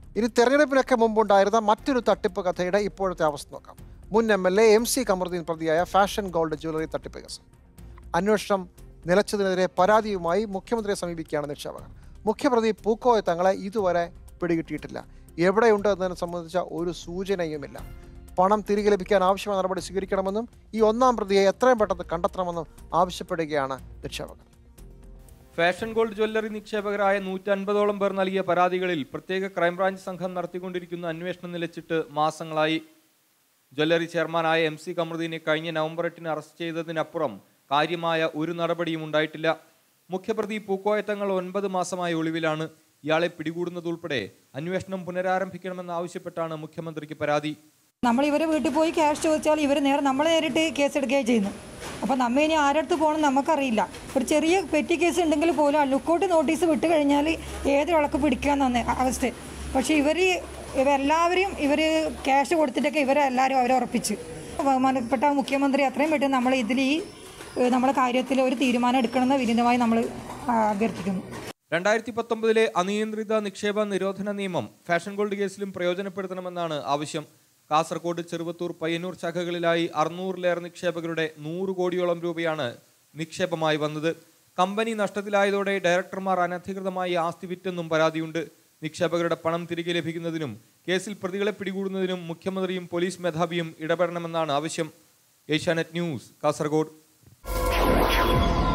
ഇനി തെരഞ്ഞെടുപ്പിനൊക്കെ മുമ്പുണ്ടായിരുന്ന മറ്റൊരു തട്ടിപ്പ് കഥയുടെ ഇപ്പോഴത്തെ അവസ്ഥ നോക്കാം മുൻ M L A M C Kamaruddin പ്രതിയായ ഫാഷൻ ഗോൾഡ് ജ്വല്ലറി തട്ടിപ്പ് കേസ് അന്വേഷണം നിലച്ചതിനെതിരെ പരാതിയുമായി മുഖ്യമന്ത്രിയെ സമീപിക്കുകയാണ് നിക്ഷേപകർ മുഖ്യപ്രതി പൂക്കോയ തങ്ങളെ ഇതുവരെ പിടികിട്ടിയിട്ടില്ല എവിടെയുണ്ട് എന്നതിനെ സംബന്ധിച്ച ഒരു സൂചനയുമില്ല പണം തിരികെ ലഭിക്കാൻ ആവശ്യമായ നടപടി സ്വീകരിക്കണമെന്നും ഈ ഒന്നാം പ്രതിയെ എത്രയും പെട്ടെന്ന് കണ്ടെത്തണമെന്നും ആവശ്യപ്പെടുകയാണ് നിക്ഷേപകർ ഫാഷൻ ഗോൾഡ് ജ്വല്ലറി നിക്ഷേപകരായ നൂറ്റൻപതോളം പേർ നൽകിയ പരാതികളിൽ പ്രത്യേക ക്രൈംബ്രാഞ്ച് സംഘം നടത്തിക്കൊണ്ടിരിക്കുന്ന അന്വേഷണം നിലച്ചിട്ട് മാസങ്ങളായി ജ്വല്ലറി ചെയർമാനായ എം സി കമറുദ്ദീനെ കഴിഞ്ഞ നവംബർ എട്ടിന് അറസ്റ്റ് ചെയ്തതിനപ്പുറം കാര്യമായ ഒരു നടപടിയും ഉണ്ടായിട്ടില്ല മുഖ്യപ്രതി പൂക്കോയത്തങ്ങൾ ഒൻപത് മാസമായി ഒളിവിലാണ് ഇയാളെ പിടികൂടുന്നതുൾപ്പെടെ അന്വേഷണം പുനരാരംഭിക്കണമെന്ന് ആവശ്യപ്പെട്ടാണ് മുഖ്യമന്ത്രിക്ക് പരാതി നമ്മൾ ഇവരെ വീട്ടിൽ പോയി ക്യാഷ് ചോദിച്ചാൽ ഇവർ നേരെ നമ്മളെ നേരിട്ട് കേസ് എടുക്കുകയാണ് ചെയ്യുന്നത് അപ്പോൾ നമ്മ ഇനി ആരടുത്ത് പോകണം നമുക്കറിയില്ല ഒരു ചെറിയ പെറ്റി കേസ് ഉണ്ടെങ്കിൽ പോലും ലുക്കൗട്ട് നോട്ടീസ് വിട്ട് കഴിഞ്ഞാൽ ഏത് വിളക്ക് പിടിക്കാന്നാണ് അവസ്ഥ പക്ഷേ ഇവർ ഇവരെല്ലാവരെയും ഇവർ ക്യാഷ് കൊടുത്തിട്ടൊക്കെ ഇവരെല്ലാവരും അവരെ ഉറപ്പിച്ച് ബഹുമാനപ്പെട്ട മുഖ്യമന്ത്രി അത്രയും പെട്ടെന്ന് നമ്മൾ ഇതിൽ ഈ ഏഹ്, നമ്മളെ കാര്യത്തിൽ ഒരു തീരുമാനം എടുക്കണമെന്ന് വിനീതമായി നമ്മൾ അഭ്യർത്ഥിക്കുന്നു രണ്ടായിരത്തി പത്തൊമ്പതിലെ അനിയന്ത്രിത നിക്ഷേപ നിരോധന നിയമം ഫാഷൻ ഗോൾഡ് കേസിലും പ്രയോജനപ്പെടുത്തണമെന്നാണ് ആവശ്യം കാസർഗോഡ് ചെറുവത്തൂർ പയ്യന്നൂർ ശാഖകളിലായി അറുന്നൂറിലേറെ നിക്ഷേപകരുടെ നൂറ് കോടിയോളം രൂപയാണ് നിക്ഷേപമായി വന്നത് കമ്പനി നഷ്ടത്തിലായതോടെ ഡയറക്ടർമാർ അനധികൃതമായി ആസ്തി വിറ്റെന്നും പരാതിയുണ്ട് നിക്ഷേപകരുടെ പണം തിരികെ ലഭിക്കുന്നതിനും കേസിൽ പ്രതികളെ പിടികൂടുന്നതിനും മുഖ്യമന്ത്രിയും പോലീസ് മേധാവിയും ഇടപെടണമെന്നാണ് ആവശ്യം ഏഷ്യാനെറ്റ് ന്യൂസ് കാസർഗോഡ്